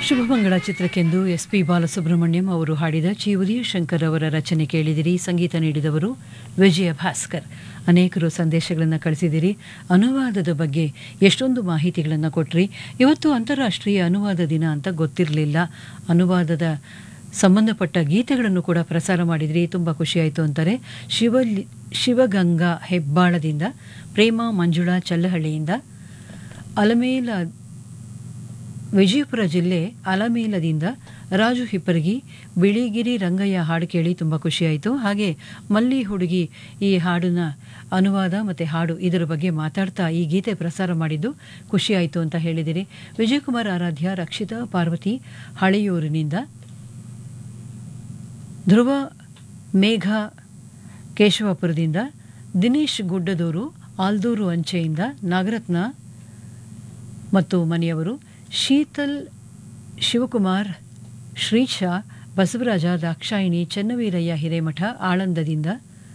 ಶುಭಮಂಗಳ ಚಿತ್ರಕ್ಕೆಂದು S P Balasubrahmanyam ಅವರು ಹಾಡಿದ ಚಿ ಉದಯ ಶಂಕರ್ ಅವರ ರಚನೆ ಕೇಳಿದಿರಿ ಸಂಗೀತ ನೀಡಿದವರು ವಿಜಯ ಭಾಸ್ಕರ್ ಅನೇಕರು ಸಂದೇಶಗಳನ್ನು ಕಳಿಸಿದಿರಿ ಅನುವಾದದ ಬಗ್ಗೆ ಎಷ್ಟೊಂದು ಮಾಹಿತಿಗಳನ್ನು ಕೊಟ್ರಿ ಇವತ್ತು ಅಂತಾರಾಷ್ಟ್ರೀಯ ಅನುವಾದ ದಿನ ಅಂತ ಗೊತ್ತಿರಲಿಲ್ಲ ಅನುವಾದದ ಸಂಬಂಧಪಟ್ಟ ಗೀತೆಗಳನ್ನು ಕೂಡ ಪ್ರಸಾರ ಮಾಡಿದ್ರಿ ತುಂಬ ಖುಷಿಯಾಯಿತು ಅಂತಾರೆ ಶಿವಲಿ ಶಿವಗಂಗಾ ಹೆಬ್ಬಾಳದಿಂದ ಪ್ರೇಮ ಮಂಜುಳಾ ಚಲ್ಲಹಳ್ಳಿಯಿಂದ ಅಲಮೇಲ ವಿಜಯಪುರ ಜಿಲ್ಲೆ ಅಲಮೇಲದಿಂದ ರಾಜು ಹಿಪ್ಪರಗಿ ಬಿಳಿಗಿರಿ ರಂಗಯ್ಯ ಹಾಡು ಕೇಳಿ ತುಂಬ ಖುಷಿಯಾಯಿತು ಹಾಗೆ ಮಲ್ಲಿ ಹುಡುಗಿ ಈ ಹಾಡಿನ ಅನುವಾದ ಮತ್ತು ಹಾಡು ಇದರ ಬಗ್ಗೆ ಮಾತಾಡ್ತಾ ಈ ಗೀತೆ ಪ್ರಸಾರ ಮಾಡಿದ್ದು ಖುಷಿಯಾಯಿತು ಅಂತ ಹೇಳಿದಿರಿ ವಿಜಯಕುಮಾರ್ ಆರಾಧ್ಯ ರಕ್ಷಿತಾ ಪಾರ್ವತಿ ಹಳೆಯೂರಿನಿಂದ ಧ್ರುವ ಮೇಘ ಕೇಶವಪುರದಿಂದ ದಿನೇಶ್ ಗುಡ್ಡದೂರು ಆಲ್ದೂರು ಅಂಚೆಯಿಂದ ನಾಗರತ್ನ ಮತ್ತು ಮನೆಯವರು ಶೀತಲ್ ಶಿವಕುಮಾರ್ ಶ್ರೀಶಾ ಬಸವರಾಜ ದಾಕ್ಷಾಯಿಣಿ ಚೆನ್ನವೀರಯ್ಯ ಹಿರೇಮಠ ಆಳಂದದಿಂದ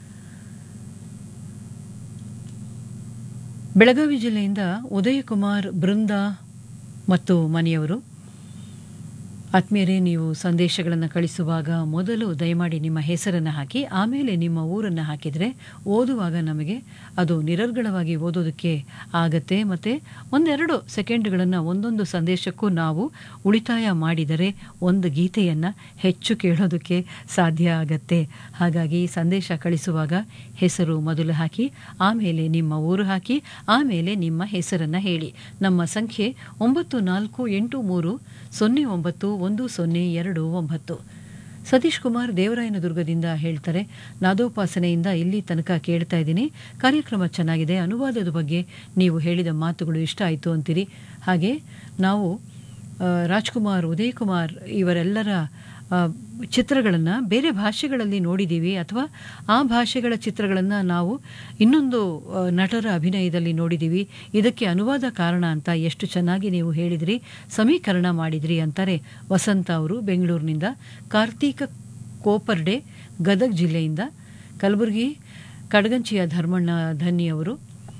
ಬೆಳಗಾವಿ ಜಿಲ್ಲೆಯಿಂದ ಉದಯಕುಮಾರ್ ಬೃಂದ ಮತ್ತು ಮನೆಯವರು ಆತ್ಮೀಯರೇ ನೀವು ಸಂದೇಶಗಳನ್ನು ಕಳಿಸುವಾಗ ಮೊದಲು ದಯಮಾಡಿ ನಿಮ್ಮ ಹೆಸರನ್ನು ಹಾಕಿ ಆಮೇಲೆ ನಿಮ್ಮ ಊರನ್ನು ಹಾಕಿದರೆ ಓದುವಾಗ ನಮಗೆ ಅದು ನಿರರ್ಗಳವಾಗಿ ಓದೋದಕ್ಕೆ ಆಗತ್ತೆ ಮತ್ತು ಒಂದೆರಡು ಸೆಕೆಂಡ್ಗಳನ್ನು ಒಂದೊಂದು ಸಂದೇಶಕ್ಕೂ ನಾವು ಉಳಿತಾಯ ಮಾಡಿದರೆ ಒಂದು ಗೀತೆಯನ್ನು ಹೆಚ್ಚು ಕೇಳೋದಕ್ಕೆ ಸಾಧ್ಯ ಆಗತ್ತೆ ಹಾಗಾಗಿ ಸಂದೇಶ ಕಳಿಸುವಾಗ ಹೆಸರು ಮೊದಲು ಹಾಕಿ ಆಮೇಲೆ ನಿಮ್ಮ ಊರು ಹಾಕಿ ಆಮೇಲೆ ನಿಮ್ಮ ಹೆಸರನ್ನು ಹೇಳಿ ನಮ್ಮ ಸಂಖ್ಯೆ ಒಂಬತ್ತು ನಾಲ್ಕು ಎಂಟು ಮೂರು ಸೊನ್ನೆ ಒಂಬತ್ತು ಒಂದು ಸೊನ್ನೆ ಎರಡು ಒಂಬತ್ತು ಸತೀಶ್ ಕುಮಾರ್ ದೇವರಾಯನದುರ್ಗದಿಂದ ಹೇಳ್ತಾರೆ ನಾದೋಪಾಸನೆಯಿಂದ ಇಲ್ಲಿ ತನಕ ಕೇಳ್ತಾ ಇದ್ದೀನಿ ಕಾರ್ಯಕ್ರಮ ಚೆನ್ನಾಗಿದೆ ಅನುವಾದದ ಬಗ್ಗೆ ನೀವು ಹೇಳಿದ ಮಾತುಗಳು ಇಷ್ಟ ಆಯಿತು ಅಂತೀರಿ ಹಾಗೆ ನಾವು ಆ, ರಾಜ್ಕುಮಾರ್ ಉದಯ್ ಕುಮಾರ್ ಇವರೆಲ್ಲರ ಆ, ಚಿತ್ರಗಳನ್ನು ಬೇರೆ ಭಾಷೆಗಳಲ್ಲಿ ನೋಡಿದ್ದೀವಿ ಅಥವಾ ಆ ಭಾಷೆಗಳ ಚಿತ್ರಗಳನ್ನು ನಾವು ಇನ್ನೊಂದು ಆ, ನಟರ ಅಭಿನಯದಲ್ಲಿ ನೋಡಿದ್ದೀವಿ ಇದಕ್ಕೆ ಅನುವಾದ ಕಾರಣ ಅಂತ ಎಷ್ಟು ಚೆನ್ನಾಗಿ ನೀವು ಹೇಳಿದ್ರಿ ಸಮೀಕರಣ ಮಾಡಿದ್ರಿ ಅಂತಾರೆ ವಸಂತ ಅವರು ಬೆಂಗಳೂರಿನಿಂದ ಕಾರ್ತೀಕ ಕೋಪರ್ಡೆ ಗದಗ್ ಜಿಲ್ಲೆಯಿಂದ ಕಲಬುರಗಿ ಕಡಗಂಚಿಯ ಧರ್ಮಣ್ಣ ಧನ್ನಿ ಅವರು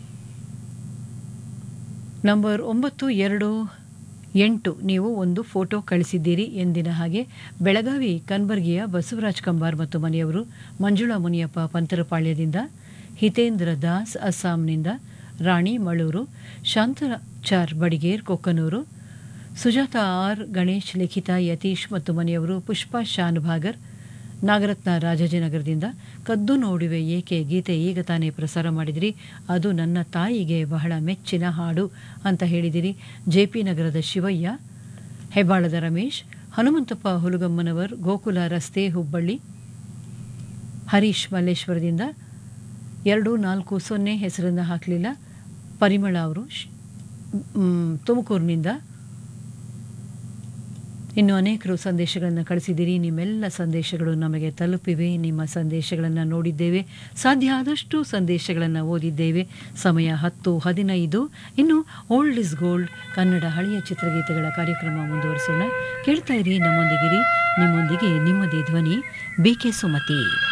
ನಂಬರ್ ಒಂಬತ್ತು ಎರಡು ಎಂಟು ನೀವು ಒಂದು ಫೋಟೋ ಕಳಿಸಿದ್ದೀರಿ ಎಂದಿನ ಹಾಗೆ ಬೆಳಗಾವಿ ಕನ್ಬರ್ಗಿಯ ಬಸವರಾಜ್ ಕಂಬಾರ್ ಮತ್ತು ಮನೆಯವರು ಮಂಜುಳಾ ಮುನಿಯಪ್ಪ ಪಂತರಪಾಳ್ಯದಿಂದ ಹಿತೇಂದ್ರ ದಾಸ್ ಅಸ್ಸಾಂನಿಂದ ರಾಣಿ ಮಳೂರು ಶಾಂತಚಾರ್ ಬಡಿಗೇರ್ ಕೊಕ್ಕನೂರು ಸುಜಾತ ಆರ್ ಗಣೇಶ್ ಲಿಖಿತ ಯತೀಶ್ ಮತ್ತು ಮನೆಯವರು ಪುಷ್ಪಾ ಶಾನುಭಾಗರ್ ನಾಗರತ್ನ ರಾಜಾಜಿನಗರದಿಂದ ಕದ್ದು ನೋಡುವೆ ಏಕೆ ಗೀತೆ ಈಗ ತಾನೇ ಪ್ರಸಾರ ಮಾಡಿದಿರಿ ಅದು ನನ್ನ ತಾಯಿಗೆ ಬಹಳ ಮೆಚ್ಚಿನ ಹಾಡು ಅಂತ ಹೇಳಿದಿರಿ ಜೆ ಪಿ ನಗರದ ಶಿವಯ್ಯ ಹೆಬ್ಬಾಳದ ರಮೇಶ್ ಹನುಮಂತಪ್ಪ ಹುಲಗಮ್ಮನವರ್ ಗೋಕುಲ ರಸ್ತೆ ಹುಬ್ಬಳ್ಳಿ ಹರೀಶ್ ಮಲ್ಲೇಶ್ವರದಿಂದ ಎರಡು ನಾಲ್ಕು ಸೊನ್ನೆ ಹೆಸರನ್ನು ಹಾಕಲಿಲ್ಲ ಪರಿಮಳ ಅವರು ಶ್- ಮ್, ತುಮಕೂರಿನಿಂದ ಇನ್ನು ಅನೇಕರು ಸಂದೇಶಗಳನ್ನು ಕಳಿಸಿದ್ದೀರಿ ನಿಮ್ಮೆಲ್ಲ ಸಂದೇಶಗಳು ನಮಗೆ ತಲುಪಿವೆ ನಿಮ್ಮ ಸಂದೇಶಗಳನ್ನು ನೋಡಿದ್ದೇವೆ ಸಾಧ್ಯ ಆದಷ್ಟು ಸಂದೇಶಗಳನ್ನು ಓದಿದ್ದೇವೆ ಸಮಯ ಹತ್ತು ಹದಿನೈದು ಇನ್ನು ಓಲ್ಡ್ ಇಸ್ ಗೋಲ್ಡ್ ಕನ್ನಡ ಹಳೆಯ ಚಿತ್ರಗೀತೆಗಳ ಕಾರ್ಯಕ್ರಮ ಮುಂದುವರಿಸೋಣ ಕೇಳ್ತಾ ಇರಿ ನಮ್ಮೊಂದಿಗಿರಿ ನಿಮ್ಮೊಂದಿಗೆ ನಿಮ್ಮದೇ ಧ್ವನಿ ಬಿ ಕೆ ಸುಮತಿ